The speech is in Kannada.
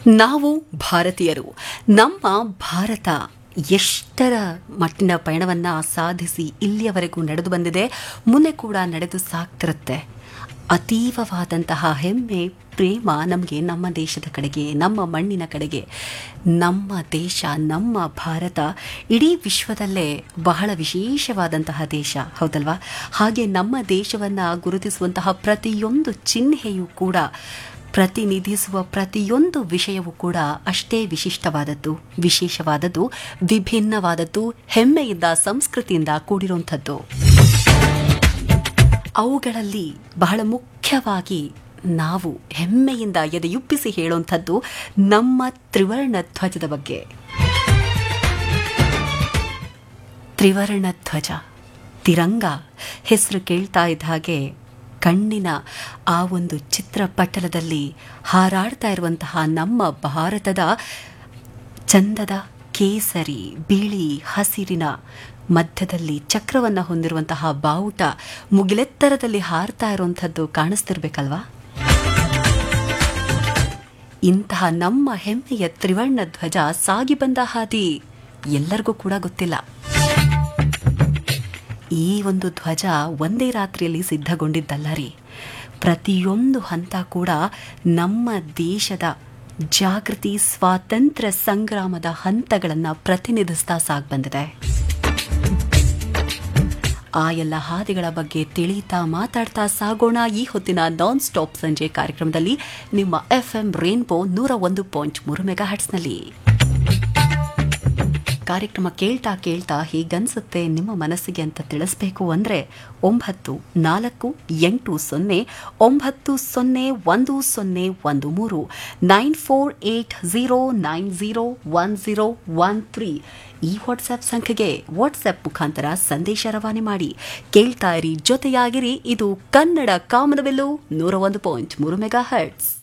ನಾವು ಭಾರತೀಯರು ನಮ್ಮ ಭಾರತ ಎಷ್ಟರ ಮಟ್ಟಿನ ಪಯಣವನ್ನು ಸಾಧಿಸಿ ಇಲ್ಲಿಯವರೆಗೂ ನಡೆದು ಬಂದಿದೆ ಮುಂದೆ ಕೂಡ ನಡೆದು ಸಾಗ್ತಿರುತ್ತೆ ಅತೀವವಾದಂತಹ ಹೆಮ್ಮೆ ಪ್ರೇಮ ನಮಗೆ ನಮ್ಮ ದೇಶದ ಕಡೆಗೆ ನಮ್ಮ ಮಣ್ಣಿನ ಕಡೆಗೆ ನಮ್ಮ ದೇಶ ನಮ್ಮ ಭಾರತ ಇಡೀ ವಿಶ್ವದಲ್ಲೇ ಬಹಳ ವಿಶೇಷವಾದಂತಹ ದೇಶ ಹೌದಲ್ವಾ ಹಾಗೆ ನಮ್ಮ ದೇಶವನ್ನು ಗುರುತಿಸುವಂತಹ ಪ್ರತಿಯೊಂದು ಚಿಹ್ನೆಯೂ ಕೂಡ ಪ್ರತಿನಿಧಿಸುವ ಪ್ರತಿಯೊಂದು ವಿಷಯವೂ ಕೂಡ ಅಷ್ಟೇ ವಿಶಿಷ್ಟವಾದದ್ದು ವಿಶೇಷವಾದದ್ದು ವಿಭಿನ್ನವಾದದ್ದು ಹೆಮ್ಮೆಯಿಂದ ಸಂಸ್ಕೃತಿಯಿಂದ ಕೂಡಿರುವಂಥದ್ದು ಅವುಗಳಲ್ಲಿ ಬಹಳ ಮುಖ್ಯವಾಗಿ ನಾವು ಹೆಮ್ಮೆಯಿಂದ ಎದೆಯುಪ್ಪಿಸಿ ಹೇಳುವಂಥದ್ದು ನಮ್ಮ ತ್ರಿವರ್ಣ ಧ್ವಜದ ಬಗ್ಗೆ ತ್ರಿವರ್ಣ ಧ್ವಜ ತಿರಂಗ ಹೆಸರು ಕೇಳ್ತಾ ಇದ್ದ ಹಾಗೆ ಕಣ್ಣಿನ ಆ ಒಂದು ಚಿತ್ರಪಟಲದಲ್ಲಿ ಹಾರಾಡ್ತಾ ಇರುವಂತಹ ನಮ್ಮ ಭಾರತದ ಚಂದದ ಕೇಸರಿ ಬಿಳಿ ಹಸಿರಿನ ಮಧ್ಯದಲ್ಲಿ ಚಕ್ರವನ್ನು ಹೊಂದಿರುವಂತಹ ಬಾವುಟ ಮುಗಿಲೆತ್ತರದಲ್ಲಿ ಹಾರ್ತಾ ಇರುವಂಥದ್ದು ಕಾಣಿಸ್ತಿರ್ಬೇಕಲ್ವಾ ಇಂತಹ ನಮ್ಮ ಹೆಮ್ಮೆಯ ತ್ರಿವರ್ಣ ಧ್ವಜ ಸಾಗಿ ಬಂದ ಹಾದಿ ಎಲ್ಲರಿಗೂ ಕೂಡ ಗೊತ್ತಿಲ್ಲ ಈ ಒಂದು ಧ್ವಜ ಒಂದೇ ರಾತ್ರಿಯಲ್ಲಿ ಸಿದ್ಧಗೊಂಡಿದ್ದಲ್ಲ ರೀ ಪ್ರತಿಯೊಂದು ಹಂತ ಕೂಡ ನಮ್ಮ ದೇಶದ ಜಾಗೃತಿ ಸ್ವಾತಂತ್ರ್ಯ ಸಂಗ್ರಾಮದ ಹಂತಗಳನ್ನು ಪ್ರತಿನಿಧಿಸ್ತಾ ಸಾಗಿ ಬಂದಿದೆ ಆ ಎಲ್ಲ ಹಾದಿಗಳ ಬಗ್ಗೆ ತಿಳಿತಾ ಮಾತಾಡ್ತಾ ಸಾಗೋಣ ಈ ಹೊತ್ತಿನ ನಾನ್ ಸ್ಟಾಪ್ ಸಂಜೆ ಕಾರ್ಯಕ್ರಮದಲ್ಲಿ ನಿಮ್ಮ ಎಫ್ ಎಂ ರೇನ್ಬೋ ನೂರ ಒಂದು ಪಾಯಿಂಟ್ ಮೂರು ಮೆಗಾ ಹಟ್ಸ್ನಲ್ಲಿ ಕಾರ್ಯಕ್ರಮ ಕೇಳ್ತಾ ಕೇಳ್ತಾ ಹೀಗನ್ಸುತ್ತೆ ನಿಮ್ಮ ಮನಸ್ಸಿಗೆ ಅಂತ ತಿಳಿಸ್ಬೇಕು ಅಂದರೆ ಒಂಬತ್ತು ನಾಲ್ಕು ಎಂಟು ಸೊನ್ನೆ ಒಂಬತ್ತು ಸೊನ್ನೆ ಒಂದು ಸೊನ್ನೆ ಒಂದು ಮೂರು nine four eight zero nine zero one zero one three ಈ ವಾಟ್ಸ್ಆ್ಯಪ್ ಸಂಖ್ಯೆಗೆ ವಾಟ್ಸ್ಆ್ಯಪ್ ಮುಖಾಂತರ ಸಂದೇಶ ರವಾನೆ ಮಾಡಿ ಕೇಳ್ತಾ ಇರಿ ಜೊತೆಯಾಗಿರಿ ಇದು ಕನ್ನಡ ಕಾಮನವೆಲ್ಲು ನೂರ ಒಂದು ಪಾಯಿಂಟ್ ಮೂರು ಮೆಗಾ ಹರ್ಟ್ಸ್